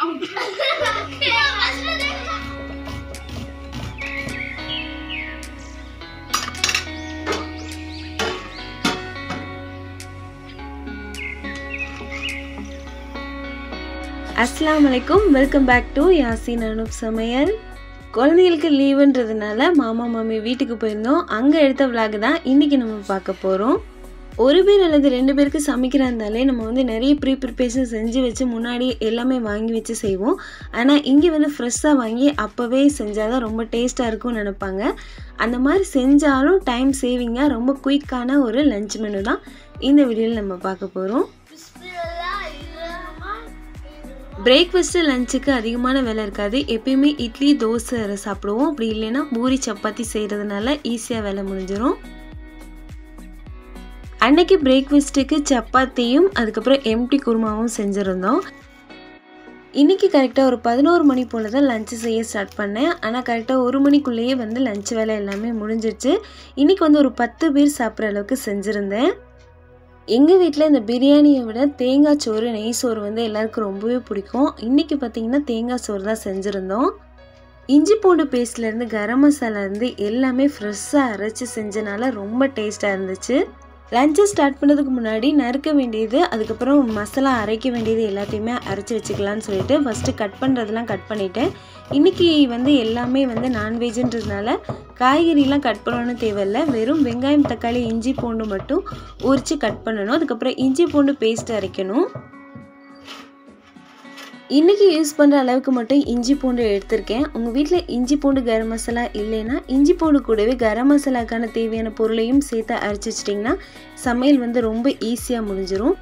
அஸ்ஸலாமு அலைக்கும் welcome back to Yasin Anup சமையல் குழந்தைகளுக்கு லீவுன்றதுனால மாமா மாமி வீட்டுக்கு போயிருந்தோம் அங்கே எடுத்த விலாக் தான் இன்றைக்கி நம்ம பார்க்க போகிறோம் ஒரு பேர் அல்லது ரெண்டு பேருக்கு சமைக்கிறா இருந்தாலே நம்ம வந்து நிறைய ப்ரீ ப்ரிப்பரேஷன் செஞ்சு வச்சு முன்னாடி எல்லாமே வாங்கி வச்சு செய்வோம் ஆனால் இங்கே வந்து ஃப்ரெஷ்ஷாக வாங்கி அப்போவே செஞ்சால் தான் ரொம்ப டேஸ்ட்டாக இருக்கும்னு நினைப்பாங்க அந்த மாதிரி செஞ்சாலும் டைம் சேவிங்காக ரொம்ப குயிக்கான ஒரு லஞ்ச் மெனு தான் இந்த வீடியோவில் நம்ம பார்க்க போகிறோம் பிரேக்ஃபாஸ்ட்டு லஞ்சுக்கு அதிகமான வேலை இருக்காது எப்பயுமே இட்லி தோசை சாப்பிடுவோம் அப்படி இல்லைன்னா பூரி சப்பாத்தி செய்கிறதுனால ஈஸியாக வேலை முடிஞ்சிடும் அன்னைக்கு பிரேக்ஃபாஸ்ட்டுக்கு சப்பாத்தியும் அதுக்கப்புறம் எம்டி குருமாவும் செஞ்சுருந்தோம் இன்றைக்கி கரெக்டாக ஒரு பதினோரு மணி போல் தான் லஞ்சு செய்ய ஸ்டார்ட் பண்ணேன் ஆனால் கரெக்டாக ஒரு மணிக்குள்ளேயே வந்து லஞ்ச் வேலை எல்லாமே முடிஞ்சிருச்சு இன்றைக்கி வந்து ஒரு பத்து பேர் சாப்பிட்ற அளவுக்கு செஞ்சுருந்தேன் எங்கள் வீட்டில் இந்த பிரியாணியை விட தேங்காய் சோறு நெய் சோறு வந்து எல்லாருக்கும் ரொம்பவே பிடிக்கும் இன்றைக்கி பார்த்திங்கன்னா தேங்காய் சோறு தான் செஞ்சுருந்தோம் இஞ்சி பூண்டு பேஸ்ட்லேருந்து கரம் மசாலாலேருந்து எல்லாமே ஃப்ரெஷ்ஷாக அரைச்சி செஞ்சனால ரொம்ப டேஸ்ட்டாக இருந்துச்சு லஞ்சை ஸ்டார்ட் பண்ணதுக்கு முன்னாடி நறுக்க வேண்டியது அதுக்கப்புறம் மசாலா அரைக்க வேண்டியது எல்லாத்தையுமே அரைச்சி வச்சுக்கலான்னு சொல்லிட்டு ஃபஸ்ட்டு கட் பண்ணுறதெல்லாம் கட் பண்ணிட்டேன் இன்றைக்கி வந்து எல்லாமே வந்து நான்வெஜ்ன்றதுனால காய்கறிலாம் கட் பண்ணணும்னு தேவையில்லை வெறும் வெங்காயம் தக்காளி இஞ்சி பூண்டு மட்டும் உரித்து கட் பண்ணணும் அதுக்கப்புறம் இஞ்சி பூண்டு பேஸ்ட் அரைக்கணும் இன்றைக்கி யூஸ் பண்ணுற அளவுக்கு மட்டும் இஞ்சி பூண்டு எடுத்திருக்கேன் உங்கள் வீட்டில் இஞ்சி பூண்டு கரம் மசாலா இல்லைன்னா இஞ்சி பூண்டு கூடவே கரம் மசாலாக்கான தேவையான பொருளையும் சேர்த்து அரைச்சி வச்சிட்டிங்கன்னா சமையல் வந்து ரொம்ப ஈஸியாக முடிஞ்சிடும்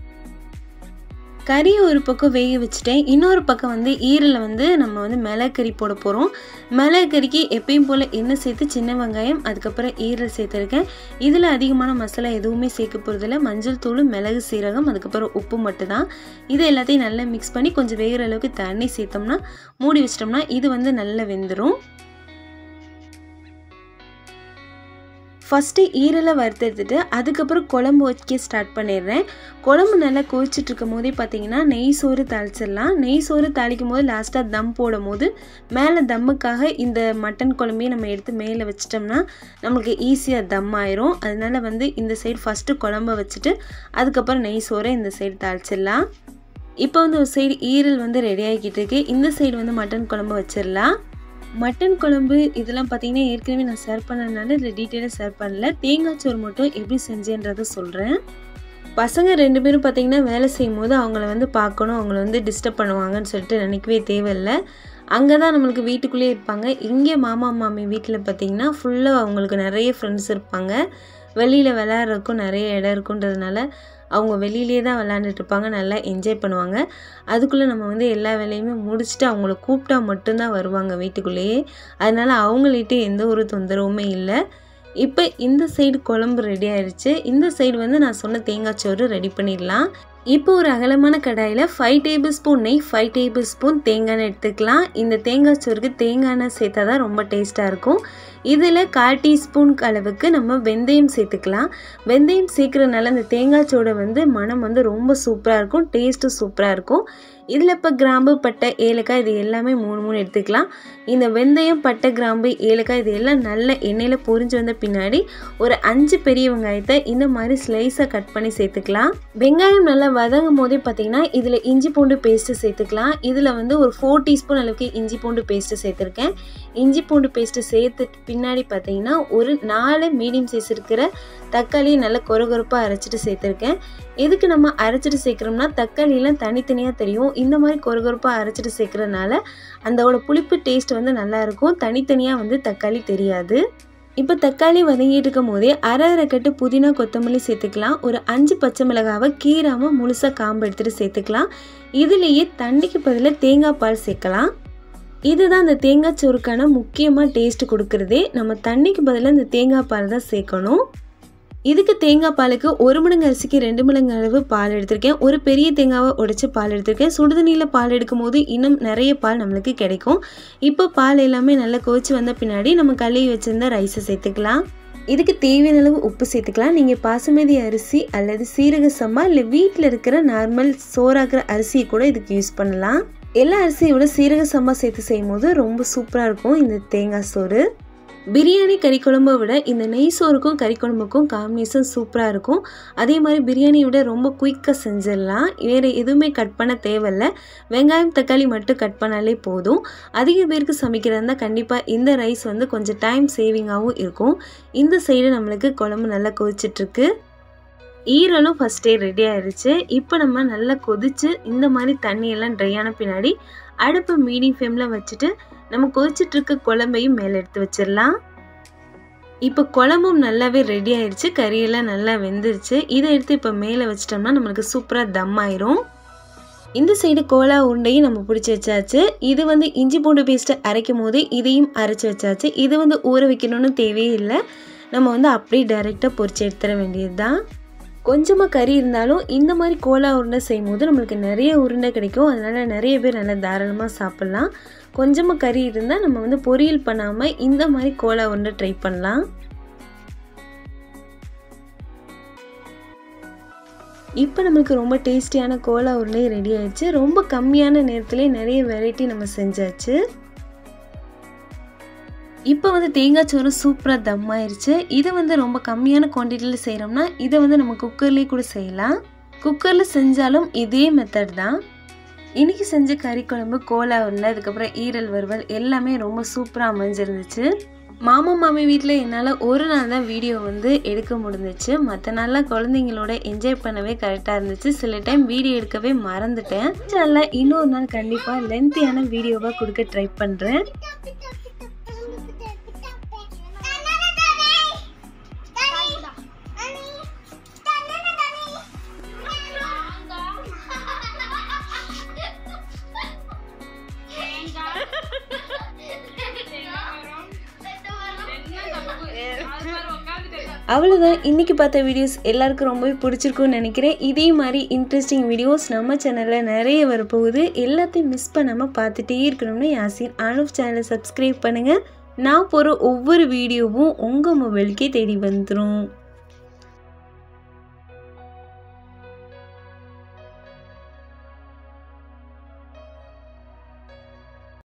கறியை ஒரு பக்கம் வேக வச்சுட்டேன் இன்னொரு பக்கம் வந்து ஈரலை வந்து நம்ம வந்து மிளகறி போட போகிறோம் மிளகறிக்கு எப்பயும் போல் எண்ணெய் சேர்த்து சின்ன வெங்காயம் அதுக்கப்புறம் ஈரல் சேர்த்துருக்கேன் இதில் அதிகமான மசாலா எதுவுமே சேர்க்க போகிறதில்ல மஞ்சள் தூள் மிளகு சீரகம் அதுக்கப்புறம் உப்பு மட்டும் தான் இது எல்லாத்தையும் நல்லா மிக்ஸ் பண்ணி கொஞ்சம் வேகிற அளவுக்கு தண்ணி சேர்த்தோம்னா மூடி வச்சிட்டோம்னா இது வந்து நல்லா வெந்துடும் ஃபஸ்ட்டு ஈரலை வறுத்தெடுத்துட்டு அதுக்கப்புறம் குழம்பு வைக்க ஸ்டார்ட் பண்ணிடுறேன் குழம்பு நல்லா கொதிச்சுட்டு இருக்கும் போதே பார்த்தீங்கன்னா நெய் சோறு தாளிச்சிடலாம் நெய் சோறு தாளிக்கும் போது லாஸ்ட்டாக தம் போடும் போது மேலே தம்முக்காக இந்த மட்டன் குழம்பையும் நம்ம எடுத்து மேலே வச்சிட்டோம்னா நம்மளுக்கு ஈஸியாக தம் ஆயிரும் அதனால வந்து இந்த சைடு ஃபஸ்ட்டு குழம்ப வச்சுட்டு அதுக்கப்புறம் நெய் சோறை இந்த சைடு தாளிச்சிடலாம் இப்போ வந்து ஒரு சைடு ஈரல் வந்து ரெடி ஆகிக்கிட்டு இருக்கு இந்த சைடு வந்து மட்டன் குழம்பு வச்சிடலாம் மட்டன் குழம்பு இதெல்லாம் பார்த்தீங்கன்னா ஏற்கனவே நான் ஷேர் பண்ணதுனால இதில் டீட்டெயிலாக ஷேர் பண்ணல தேங்காய் சோறு மட்டும் எப்படி செஞ்சேன்றதை சொல்கிறேன் பசங்க ரெண்டு பேரும் பார்த்தீங்கன்னா வேலை செய்யும் போது அவங்கள வந்து பார்க்கணும் அவங்கள வந்து டிஸ்டர்ப் பண்ணுவாங்கன்னு சொல்லிட்டு நினைக்கவே தேவையில்லை அங்கே தான் நம்மளுக்கு வீட்டுக்குள்ளேயே இருப்பாங்க இங்கே மாமா மாமி வீட்டில் பார்த்தீங்கன்னா ஃபுல்லாக அவங்களுக்கு நிறைய ஃப்ரெண்ட்ஸ் இருப்பாங்க வெளியில் விளையாடுறதுக்கும் நிறைய இடம் இருக்குன்றதுனால அவங்க வெளியிலே தான் விளாண்டுட்டு இருப்பாங்க நல்லா என்ஜாய் பண்ணுவாங்க அதுக்குள்ளே நம்ம வந்து எல்லா வேலையுமே முடிச்சுட்டு அவங்கள கூப்பிட்டா மட்டும்தான் வருவாங்க வீட்டுக்குள்ளேயே அதனால் அவங்கள்ட்ட எந்த ஒரு தொந்தரவுமே இல்லை இப்போ இந்த சைடு குழம்பு ரெடி ஆயிடுச்சு இந்த சைடு வந்து நான் சொன்ன தேங்காய் சோறு ரெடி பண்ணிடலாம் இப்போ ஒரு அகலமான கடாயில் ஃபைவ் டேபிள் ஸ்பூன் நெய் ஃபைவ் டேபிள் ஸ்பூன் தேங்காய் எண்ணெய் எடுத்துக்கலாம் இந்த தேங்காய் சோறுக்கு தேங்காய் எண்ணெய் சேர்த்தா தான் ரொம்ப டேஸ்ட்டாக இருக்கும் இதில் கால் டீஸ்பூன் அளவுக்கு நம்ம வெந்தயம் சேர்த்துக்கலாம் வெந்தயம் சேர்க்குறதுனால இந்த தேங்காய் சோடை வந்து மனம் வந்து ரொம்ப சூப்பராக இருக்கும் டேஸ்ட்டும் சூப்பராக இருக்கும் இதில் இப்போ கிராம்பு பட்டை ஏலக்காய் இது எல்லாமே மூணு மூணு எடுத்துக்கலாம் இந்த வெந்தயம் பட்டை கிராம்பு ஏலக்காய் இது எல்லாம் நல்ல எண்ணெயில் பொரிஞ்சு வந்த பின்னாடி ஒரு அஞ்சு பெரிய வெங்காயத்தை இந்த மாதிரி ஸ்லைஸாக கட் பண்ணி சேர்த்துக்கலாம் வெங்காயம் நல்லா வதங்கும் போதே பார்த்தீங்கன்னா இதில் இஞ்சி பூண்டு பேஸ்ட்டு சேர்த்துக்கலாம் இதில் வந்து ஒரு ஃபோர் டீஸ்பூன் அளவுக்கு இஞ்சி பூண்டு பேஸ்ட்டு சேர்த்துருக்கேன் இஞ்சி பூண்டு பேஸ்ட்டு சேர்த்து பின்னாடி பார்த்தீங்கன்னா ஒரு நாலு மீடியம் சைஸ் இருக்கிற தக்காளியை நல்லா கொரகொரப்பாக அரைச்சிட்டு சேர்த்துருக்கேன் எதுக்கு நம்ம அரைச்சிட்டு சேர்க்குறோம்னா தக்காளியெல்லாம் தனித்தனியாக தெரியும் இந்த மாதிரி கொரகொரப்பாக அரைச்சிட்டு சேர்க்குறதுனால அதோட புளிப்பு டேஸ்ட் வந்து நல்லாயிருக்கும் தனித்தனியாக வந்து தக்காளி தெரியாது இப்போ தக்காளி வதங்கிட்டு இருக்கும் போதே அரை அரை கட்டு புதினா கொத்தமல்லி சேர்த்துக்கலாம் ஒரு அஞ்சு பச்சை மிளகாவை கீராமல் முழுசாக காம்பு எடுத்துகிட்டு சேர்த்துக்கலாம் இதுலேயே தண்ணிக்கு பதிலாக தேங்காய் பால் சேர்க்கலாம் இதுதான் இந்த தேங்காய் சோறுக்கான முக்கியமாக டேஸ்ட் கொடுக்குறதே நம்ம தண்ணிக்கு பதிலாக இந்த தேங்காய் பால் தான் சேர்க்கணும் இதுக்கு தேங்காய் பாலுக்கு ஒரு மடங்கு அரிசிக்கு ரெண்டு மடங்கு அளவு பால் எடுத்திருக்கேன் ஒரு பெரிய தேங்காவை உடைச்சி பால் எடுத்திருக்கேன் சுடுதண்ணியில் பால் எடுக்கும் போது இன்னும் நிறைய பால் நம்மளுக்கு கிடைக்கும் இப்போ பால் எல்லாமே நல்லா கொதிச்சு வந்த பின்னாடி நம்ம கழுவி வச்சிருந்த ரைஸை சேர்த்துக்கலாம் இதுக்கு தேவையான அளவு உப்பு சேர்த்துக்கலாம் நீங்கள் பாசுமதி அரிசி அல்லது சீரக சம்பா இல்லை வீட்டில் இருக்கிற நார்மல் சோறாக்குற அரிசியை கூட இதுக்கு யூஸ் பண்ணலாம் எல்லா அரிசியோட சீரக சம்பா சேர்த்து செய்யும் போது ரொம்ப சூப்பராக இருக்கும் இந்த தேங்காய் சோறு பிரியாணி கறி குழம்பை விட இந்த நெய் சோறுக்கும் கறி குழம்புக்கும் காம்பினேஷன் சூப்பராக இருக்கும் அதே மாதிரி பிரியாணியை விட ரொம்ப குயிக்காக செஞ்சிடலாம் வேறு எதுவுமே கட் பண்ண தேவையில்ல வெங்காயம் தக்காளி மட்டும் கட் பண்ணாலே போதும் அதிக பேருக்கு சமைக்கிறதா இருந்தால் கண்டிப்பாக இந்த ரைஸ் வந்து கொஞ்சம் டைம் சேவிங்காகவும் இருக்கும் இந்த சைடு நம்மளுக்கு குழம்பு நல்லா கொதிச்சிட்ருக்கு ஈரலும் ஃபஸ்ட்டே ரெடி ஆயிடுச்சு இப்போ நம்ம நல்லா கொதிச்சு இந்த மாதிரி தண்ணியெல்லாம் ட்ரை ஆன பின்னாடி அடுப்பை மீடியம் ஃப்ளேமில் வச்சுட்டு நம்ம கொதிச்சிட்ருக்க குழம்பையும் மேலே எடுத்து வச்சிடலாம் இப்போ குழம்பும் நல்லாவே ரெடி ஆயிடுச்சு கறியெல்லாம் நல்லா வெந்துருச்சு இதை எடுத்து இப்போ மேலே வச்சிட்டோம்னா நம்மளுக்கு சூப்பராக தம் ஆயிரும் இந்த சைடு கோலா உருண்டையும் நம்ம பிடிச்சி வச்சாச்சு இது வந்து இஞ்சி பூண்டு பேஸ்ட்டை அரைக்கும் போது இதையும் அரைச்சி வச்சாச்சு இது வந்து ஊற வைக்கணும்னு தேவையே இல்லை நம்ம வந்து அப்படியே டைரெக்டாக பொரிச்சு எடுத்துட வேண்டியது தான் கொஞ்சமாக கறி இருந்தாலும் இந்த மாதிரி கோலா உருண்டை செய்யும் போது நம்மளுக்கு நிறைய உருண்டை கிடைக்கும் அதனால் நிறைய பேர் நல்லா தாராளமாக சாப்பிட்லாம் கொஞ்சமாக கறி இருந்தால் நம்ம வந்து பொரியல் பண்ணாமல் இந்த மாதிரி கோலா உருண்டை ட்ரை பண்ணலாம் இப்போ நம்மளுக்கு ரொம்ப டேஸ்டியான கோலா உருண்டை ரெடி ஆயிடுச்சு ரொம்ப கம்மியான நேரத்துலேயே நிறைய வெரைட்டி நம்ம செஞ்சாச்சு இப்போ வந்து தேங்காய் சோறு சூப்பராக தம் ஆயிடுச்சு இதை வந்து ரொம்ப கம்மியான குவான்டிட்டியில் செய்கிறோம்னா இதை வந்து நம்ம குக்கர்லேயே கூட செய்யலாம் குக்கரில் செஞ்சாலும் இதே மெத்தட் தான் இன்றைக்கி செஞ்ச கறி குழம்பு கோலா உருளை அதுக்கப்புறம் ஈரல் வறுவல் எல்லாமே ரொம்ப சூப்பராக அமைஞ்சிருந்துச்சு மாமா மாமி வீட்டில் என்னால் ஒரு நாள் தான் வீடியோ வந்து எடுக்க முடிஞ்சிச்சு மற்ற நாளில் குழந்தைங்களோட என்ஜாய் பண்ணவே கரெக்டாக இருந்துச்சு சில டைம் வீடியோ எடுக்கவே மறந்துட்டேன் நாளில் இன்னொரு நாள் கண்டிப்பாக லென்த்தியான வீடியோவாக கொடுக்க ட்ரை பண்ணுறேன் அவ்வளோதான் இன்றைக்கி பார்த்த வீடியோஸ் எல்லாருக்கும் ரொம்பவே பிடிச்சிருக்கும்னு நினைக்கிறேன் இதே மாதிரி இன்ட்ரெஸ்டிங் வீடியோஸ் நம்ம சேனலில் நிறைய வரப்போகுது எல்லாத்தையும் மிஸ் பண்ணாமல் பார்த்துட்டே இருக்கணும்னு யாசின் ஆனுப் சேனலை சப்ஸ்கிரைப் பண்ணுங்கள் நான் போகிற ஒவ்வொரு வீடியோவும் உங்கள் மொபைலுக்கே தேடி வந்துடும்